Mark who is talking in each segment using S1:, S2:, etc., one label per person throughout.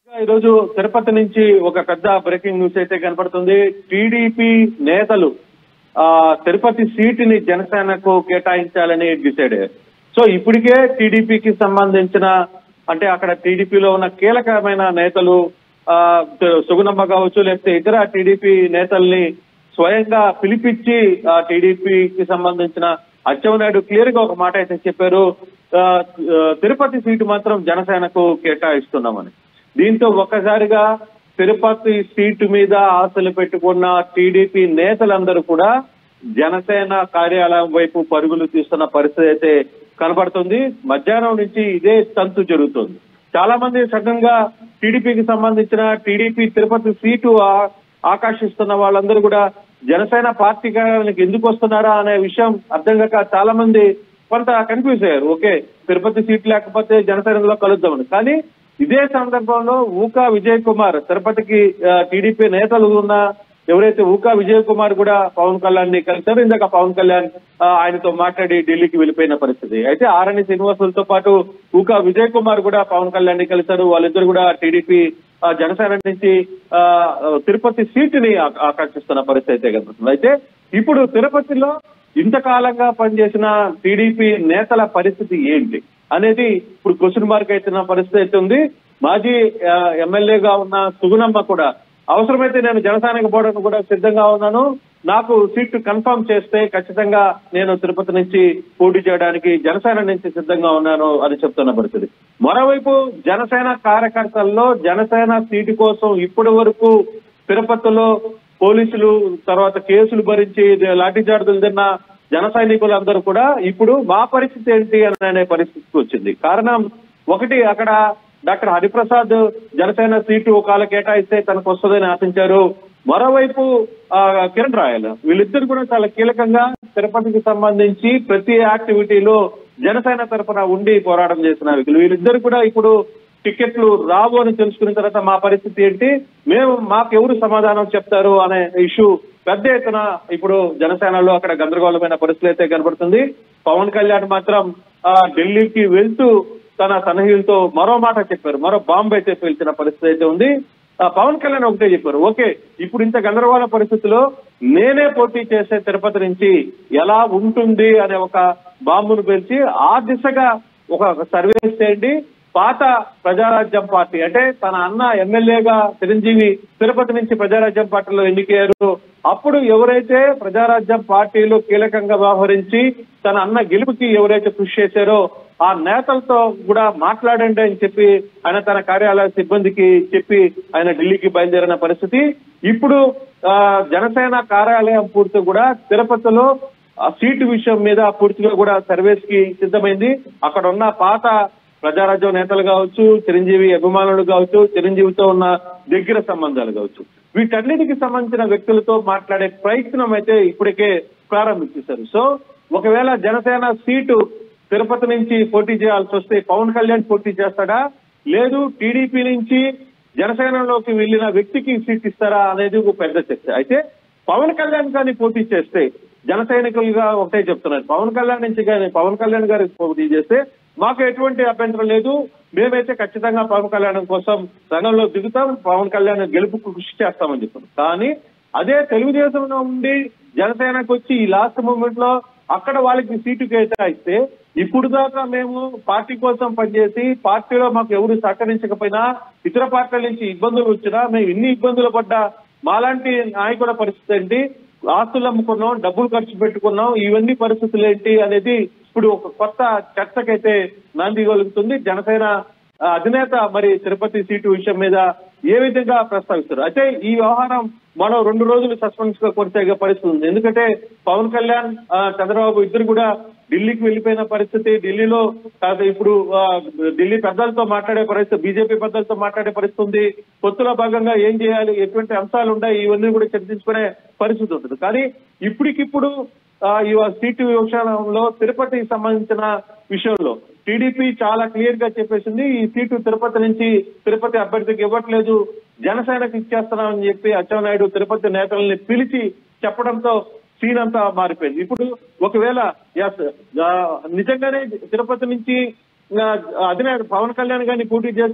S1: ఈ రోజు తిరుపతి నుంచి ఒక పెద్ద బ్రేకింగ్ న్యూస్ అయితే కనపడుతుంది టీడీపీ నేతలు ఆ తిరుపతి సీటుని జనసేనకు కేటాయించాలని డిసైడ్ అయ్యారు సో ఇప్పటికే టీడీపీకి సంబంధించిన అంటే అక్కడ టీడీపీలో ఉన్న కీలకమైన నేతలు ఆ సుగుణమ్మ కావచ్చు లేకపోతే ఇతర టీడీపీ నేతల్ని స్వయంగా పిలిపించి ఆ టీడీపీకి సంబంధించిన అచ్చెన్నాయుడు క్లియర్ గా ఒక మాట అయితే చెప్పారు ఆ, ఆ, తిరుపతి సీటు మాత్రం జనసేనకు కేటాయిస్తున్నామని దీంతో ఒక్కసారిగా తిరుపతి సీటు మీద ఆశలు పెట్టుకున్న టీడీపీ నేతలందరూ కూడా జనసేన కార్యాలయం వైపు పరుగులు తీస్తున్న పరిస్థితి అయితే కనబడుతుంది మధ్యాహ్నం నుంచి ఇదే తంతు జరుగుతుంది చాలా మంది సడన్ గా టీడీపీకి సంబంధించిన టీడీపీ తిరుపతి సీటు ఆ- ఆకాశిస్తున్న వాళ్ళందరూ కూడా జనసేన పార్టీ కార్యాలయానికి ఎందుకు వస్తున్నారా అనే విషయం అర్థం కాక చాలా మంది కొంత కన్ఫ్యూజ్ అయ్యారు ఓకే తిరుపతి సీట్ లేకపోతే జనసేనలో కలుద్దామని కానీ ఇదే సందర్భంలో ఊకా విజయ్ కుమార్ తిరుపతికి టీడీపీ నేతలు ఉన్న ఎవరైతే ఊకా విజయ్ కుమార్ కూడా పవన్ కళ్యాణ్ ని కలిశారు ఇందాక పవన్ కళ్యాణ్ ఆ, ఆయనతో మాట్లాడి ఢిల్లీకి వెళ్ళిపోయిన పరిస్థితి అయితే ఆరణి శ్రీనివాసులతో పాటు ఊకా విజయ్ కుమార్ కూడా పవన్ కళ్యాణ్ ని కలిశారు వాళ్ళిద్దరు కూడా టీడీపీ ఆ, జనసేన నుంచి ఆ, తిరుపతి సీటుని ఆ- ఆకర్షిస్తున్న పరిస్థితి అయితే కనబడుతుంది అయితే ఇప్పుడు తిరుపతిలో ఇంతకాలంగా పనిచేసిన టీడీపీ నేతల పరిస్థితి ఏంటి అనేది ఇప్పుడు క్వశ్చన్ మార్క్ అవుతున్న పరిస్థితి అయితే ఉంది మాజీ ఆ, ఎమ్మెల్యేగా ఉన్న సుగుణమ్మ కూడా అవసరమైతే నేను జనసేనకు పోవడానికి కూడా సిద్ధంగా ఉన్నాను నాకు సీటు కన్ఫర్మ్ చేస్తే ఖచ్చితంగా నేను తిరుపతి నుంచి పోటీ చేయడానికి జనసేన నుంచి సిద్ధంగా ఉన్నాను అని చెప్తున్న పరిస్థితి మరోవైపు జనసేన కార్యకర్తల్లో జనసేన సీటు కోసం ఇప్పటి వరకు తిరుపతిలో పోలీసులు తర్వాత కేసులు భరించి లాఠీచార్జులు తిన్న జన సైనికులందరూ కూడా ఇప్పుడు మా పరిస్థితి ఏంటి అని అనే పరిస్థితికి వచ్చింది కారణం ఒకటి అక్కడ డాక్టర్ హరిప్రసాద్ జనసేన సీటు ఒకవేళ కేటాయిస్తే తనకు వస్తుందని ఆశించారు మరోవైపు ఆ, కిరణ్ రాయల్ వీళ్ళిద్దరు కూడా చాలా కీలకంగా తిరుపతికి సంబంధించి ప్రతి యాక్టివిటీలో జనసేన తరఫున ఉండి పోరాటం చేసిన వ్యక్తులు వీళ్ళిద్దరు కూడా ఇప్పుడు టికెట్లు రావు అని తెలుసుకున్న తర్వాత మా పరిస్థితి ఏంటి మేము మాకెవరు సమాధానం చెప్తారు అనే ఇష్యూ పెద్ద ఎత్తున ఇప్పుడు జనసేనలో అక్కడ గందరగోళమైన పరిస్థితి అయితే కనబడుతుంది పవన్ కళ్యాణ్ మాత్రం ఆ, ఢిల్లీకి వెళ్తూ తన సన్నిహితులతో మరో మాట చెప్పారు మరో బాంబు అయితే పేల్చిన పరిస్థితి అయితే ఉంది ఆ, పవన్ కళ్యాణ్ ఒకటే చెప్పారు ఓకే ఇప్పుడు ఇంత గందరగోళ పరిస్థితిలో నేనే పోటీ చేసే తిరుపతి నుంచి ఎలా ఉంటుంది అనే ఒక బాంబును పేల్చి ఆ దిశగా ఒక సర్వే చేయండి పాత ప్రజారాజ్యం పార్టీ అంటే తన అన్న ఎమ్మెల్యేగా చిరంజీవి తిరుపతి నుంచి ప్రజారాజ్యం పార్టీలో ఎన్నికయ్యారు అప్పుడు ఎవరైతే ప్రజారాజ్యం పార్టీలో కీలకంగా వ్యవహరించి తన అన్న గెలుపుకి ఎవరైతే కృషి చేశారో ఆ నేతలతో కూడా మాట్లాడండి అని చెప్పి ఆయన తన కార్యాలయ సిబ్బందికి చెప్పి ఆయన ఢిల్లీకి బయలుదేరిన పరిస్థితి ఇప్పుడు ఆ, జనసేన కార్యాలయం పూర్తి కూడా తిరుపతిలో ఆ సీటు విషయం మీద పూర్తిగా కూడా సర్వేస్ కి సిద్ధమైంది అక్కడ ఉన్న పాత ప్రజారాజ్యం నేతలు కావచ్చు చిరంజీవి అభిమానులు కావచ్చు చిరంజీవితో ఉన్న దగ్గర సంబంధాలు కావచ్చు వీటన్నిటికి సంబంధించిన వ్యక్తులతో మాట్లాడే ప్రయత్నం అయితే ఇప్పటికే ప్రారంభించేశారు సో ఒకవేళ జనసేన సీటు తిరుపతి నుంచి పోటీ చేయాల్సి వస్తే పవన్ కళ్యాణ్ పోటీ చేస్తాడా లేదు టీడీపీ నుంచి జనసేనలోకి వెళ్ళిన వ్యక్తికి సీట్ ఇస్తారా అనేది ఒక పెద్ద చర్చ అయితే పవన్ కళ్యాణ్ కానీ పోటీ చేస్తే జన సైనికులుగా ఒకటే చెప్తున్నారు పవన్ కళ్యాణ్ నుంచి కానీ పవన్ కళ్యాణ్ గారికి పోటీ చేస్తే మాకు ఎటువంటి అభ్యంతరం లేదు మేమైతే ఖచ్చితంగా పవన్ కళ్యాణ్ కోసం రంగంలో దిగుతాం పవన్ కళ్యాణ్ గెలుపుకు కృషి చేస్తామని చెప్పారు కానీ అదే తెలుగుదేశంలో ఉండి జనసేనకు వచ్చి ఈ లాస్ట్ మూమెంట్ లో అక్కడ వాళ్ళకి సీటు కేటాయిస్తే ఇప్పుడు దాకా మేము పార్టీ కోసం పనిచేసి పార్టీలో మాకు ఎవరు సహకరించకపోయినా ఇతర పార్టీల నుంచి ఇబ్బందులు వచ్చినా మేము ఇన్ని ఇబ్బందులు పడ్డా మాలాంటి నాయకుల పరిస్థితి ఏంటి ఆస్తులు అమ్ముకున్నాం డబ్బులు ఖర్చు పెట్టుకున్నాం ఇవన్నీ పరిస్థితులు ఏంటి అనేది ఇప్పుడు ఒక కొత్త చర్చకైతే నాంది కలుగుతుంది జనసేన ఆ, అధినేత మరి తిరుపతి సీటు విషయం మీద ఏ విధంగా ప్రస్తావిస్తారు అయితే ఈ వ్యవహారం మరో రెండు రోజులు సస్పెన్స్ గా కొనసాగే పరిస్థితి ఉంది ఎందుకంటే పవన్ కళ్యాణ్ ఆ, చంద్రబాబు ఇద్దరు కూడా ఢిల్లీకి వెళ్ళిపోయిన పరిస్థితి ఢిల్లీలో కాదు ఇప్పుడు ఆ, ఢిల్లీ పెద్దలతో మాట్లాడే పరిస్థితి బీజేపీ పెద్దలతో మాట్లాడే పరిస్థితి ఉంది పొత్తులో భాగంగా ఏం చేయాలి ఎటువంటి అంశాలు ఉన్నాయి ఇవన్నీ కూడా చర్చించుకునే పరిస్థితి ఉంటుంది కానీ ఇప్పటికిప్పుడు ఆ, ఈ సీటు విషయంలో తిరుపతికి సంబంధించిన విషయంలో టీడీపీ చాలా క్లియర్ గా చెప్పేసింది ఈ సీటు తిరుపతి నుంచి తిరుపతి అభ్యర్థికి ఇవ్వట్లేదు జనసేనకు ఇచ్చేస్తున్నామని చెప్పి అచ్చెన్నాయుడు తిరుపతి నేతల్ని పిలిచి చెప్పడంతో సీన్ అంతా మారిపోయింది ఇప్పుడు ఒకవేళ yes, ఆ, నిజంగానే తిరుపతి నుంచి ఆ, అధినేత పవన్ కళ్యాణ్ గారిని పోటీ చేస్తే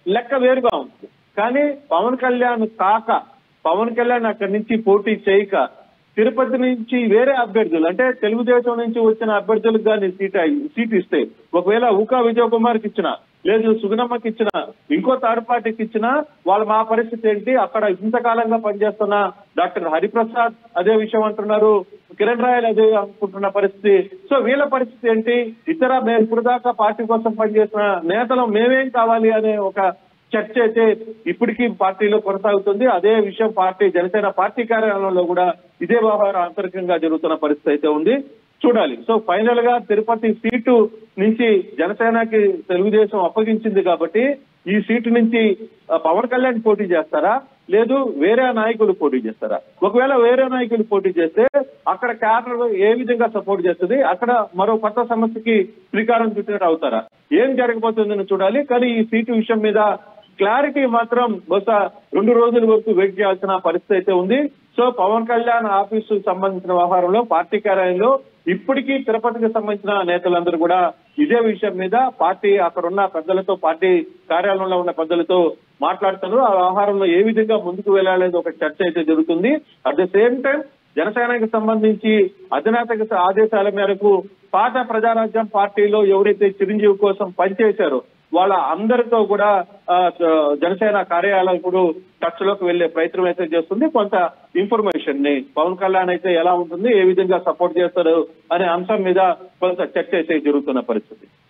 S1: లెక్క వేరుగా ఉంటుంది కానీ పవన్ కళ్యాణ్ కాక పవన్ కళ్యాణ్ అక్కడి నుంచి పోటీ చేయక తిరుపతి నుంచి వేరే అభ్యర్థులు అంటే తెలుగుదేశం నుంచి వచ్చిన అభ్యర్థులకు కానీ సీట్ అయి- సీట్ ఇస్తే ఒకవేళ ఉకా విజయ్ కుమార్కి ఇచ్చిన లేదు సుగుణమ్మకి ఇచ్చిన ఇంకో థర్డ్ పార్టీకి ఇచ్చిన వాళ్ళ మా పరిస్థితి ఏంటి అక్కడ ఇంతకాలంగా పనిచేస్తున్న డాక్టర్ హరిప్రసాద్ అదే విషయం అంటున్నారు కిరణ్ రాయల్ అదే అనుకుంటున్న పరిస్థితి సో వీళ్ళ పరిస్థితి ఏంటి ఇతర మేము ఇప్పుడు దాకా పార్టీ కోసం పనిచేసిన నేతలు మేమేం కావాలి అనే ఒక చర్చ అయితే ఇప్పటికీ పార్టీలో కొనసాగుతుంది అదే విషయం పార్టీ జనసేన పార్టీ కార్యాలయంలో కూడా ఇదే వ్యవహారం ఆంతరికంగా జరుగుతున్న పరిస్థితి అయితే ఉంది చూడాలి సో ఫైనల్ గా తిరుపతి సీటు నుంచి జనసేనకి తెలుగుదేశం అప్పగించింది కాబట్టి ఈ సీటు నుంచి ఆ, పవన్ కళ్యాణ్ పోటీ చేస్తారా లేదు వేరే నాయకులు పోటీ చేస్తారా ఒకవేళ వేరే నాయకులు పోటీ చేస్తే అక్కడ క్యాడర్ ఏ విధంగా సపోర్ట్ చేస్తుంది అక్కడ మరో కొత్త సమస్యకి శ్రీకారం చుట్టినట్టు అవుతారా ఏం జరగబోతుందని చూడాలి కానీ ఈ సీటు విషయం మీద క్లారిటీ మాత్రం బహుశా రెండు రోజుల వరకు వెయిట్ చేయాల్సిన పరిస్థితి అయితే ఉంది సో పవన్ కళ్యాణ్ ఆఫీసు సంబంధించిన వ్యవహారంలో పార్టీ కార్యాలయంలో ఇప్పటికీ తిరుపతికి సంబంధించిన నేతలందరూ కూడా ఇదే విషయం మీద పార్టీ అక్కడ ఉన్న పెద్దలతో పార్టీ కార్యాలయంలో ఉన్న పెద్దలతో మాట్లాడుతున్నారు ఆ వ్యవహారంలో ఏ విధంగా ముందుకు వెళ్ళాలనేది ఒక చర్చ అయితే జరుగుతుంది అట్ ద సేమ్ టైం జనసేనకి సంబంధించి అధినేతకి ఆదేశాల మేరకు పాత ప్రజారాజ్యం పార్టీలో ఎవరైతే చిరంజీవి కోసం పనిచేశారో వాళ్ళ అందరితో కూడా ఆ, జనసేన కార్యాలయం ఇప్పుడు టచ్ లోకి వెళ్లే ప్రయత్నం అయితే చేస్తుంది కొంత ఇన్ఫర్మేషన్ ని పవన్ కళ్యాణ్ అయితే ఎలా ఉంటుంది ఏ విధంగా సపోర్ట్ చేస్తారు అనే అంశం మీద కొంత చర్చ అయితే జరుగుతున్న పరిస్థితి